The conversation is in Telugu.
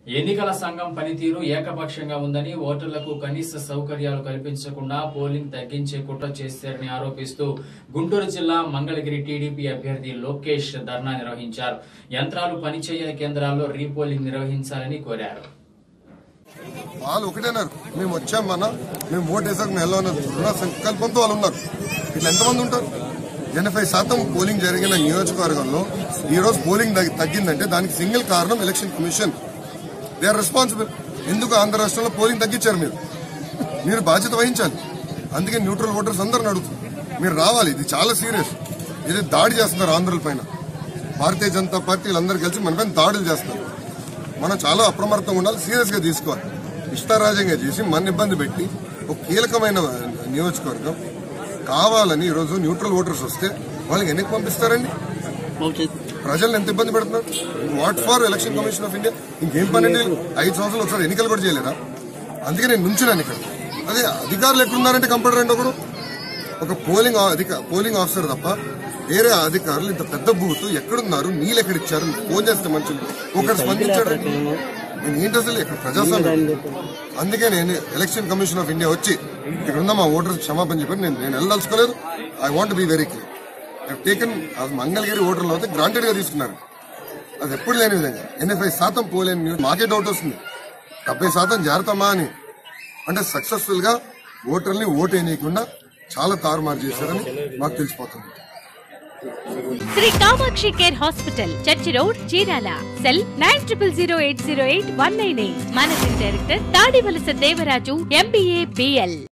ఎన్నికల సంఘం పనితీరు ఏకపక్షంగా ఉందని ఓటర్లకు కనీస సౌకర్యాలు కల్పించకుండా పోలింగ్ తగ్గించే కుట్ర చేశారని ఆరోపిస్తూ గుంటూరు జిల్లా మంగళగిరి టీడీపీ అభ్యర్థి లోకేష్ ధర్నా నిర్వహించారు యంత్రాలు పనిచేయని కేంద్రాల్లో రీపోలింగ్ నిర్వహించాలని కోరారు వాళ్ళు ఒకటేనారు మేము వచ్చాం మన మేము ఓటు వేసాక నెలలో ఉన్న సంకల్పంతో వాళ్ళు ఉన్నారు ఇట్లా ఎంతమంది ఉంటారు ఎనభై శాతం పోలింగ్ జరిగిన నియోజకవర్గంలో ఈ రోజు పోలింగ్ తగ్గి- తగ్గిందంటే దానికి సింగిల్ కారణం election commission they are responsible ఎందుకు ఆంధ్ర రాష్ట్రంలో పోలింగ్ తగ్గించారు మీరు మీరు బాధ్యత వహించాలి అందుకే న్యూట్రల్ ఓటర్స్ అందరూ అడుగుతారు మీరు రావాలి ఇది చాలా సీరియస్ ఇది దాడి చేస్తున్నారు ఆంధ్రుల పైన భారతీయ జనతా పార్టీ వీళ్ళందరూ కలిసి మన పైన దాడులు చేస్తారు మనం చాలా అప్రమత్తంగా ఉండాలి సీరియస్ గా తీసుకోవాలి ఇష్టారాజ్యంగా చేసి మన ఇబ్బంది పెట్టి ఒక కీలకమైన నియోజకవర్గం కావాలని ఈరోజు న్యూట్రల్ ఓటర్స్ వస్తే వాళ్ళకి ఎన్నికి పంపిస్తారండి ప్రజల్ని ఎంత ఇబ్బంది పెడుతున్నారు what for election commission of India ఇంకేం పని అండి ఐదు సంవత్సరాలు ఒకసారి ఎన్నికలు కూడా చేయలేరా అందుకే నేను నుంచున్నాను ఇక్కడ అదే అధికారులు ఎక్కడున్నారంటే కంప్యూటర్ అండి ఒకడు ఒక పోలింగ్ ఆ- అధిక పోలింగ్ ఆఫీసర్ తప్ప వేరే అధికారులు ఇంత పెద్ద బూత్ ఎక్కడున్నారు నీళ్ళు ఎక్కడ ఇచ్చారు ఫోన్ చేస్తే మనుషులు ఒకరు స్పందించాడు నేను ఏంటి అసలు ఇక్కడ ప్రజాస్వామ్యం అందుకే నేను ఎలక్షన్ కమిషన్ ఆఫ్ ఇండియా వచ్చి ఇక్కడ ఉన్న మా ఓటర్స్ క్షమాపణ చెప్పారు నేను నేను వెళ్ళదలుచుకోలేదు I want be very clear taken Mangalagiri ఓటర్లు అయితే గ్రాంటెడ్ గా తీసుకున్నారు అది ఎప్పుడు లేని విధంగా ఎనభై శాతం పోలేని న్యూస్ మాకే డౌట్ వస్తుంది డెబ్బై శాతం జాగ్రత్తమా అని అంటే సక్సెస్ఫుల్ గా ఓటర్ని ఓటు వేయనీయకుండా చాలా తారుమారు చేశారని మాకు తెలిసిపోతుంది Shri Kamakshi care hospital church road Chirala cell nine triple zero eight zero eight one nine eight managing director Tadivalasa Devaraju MBA BL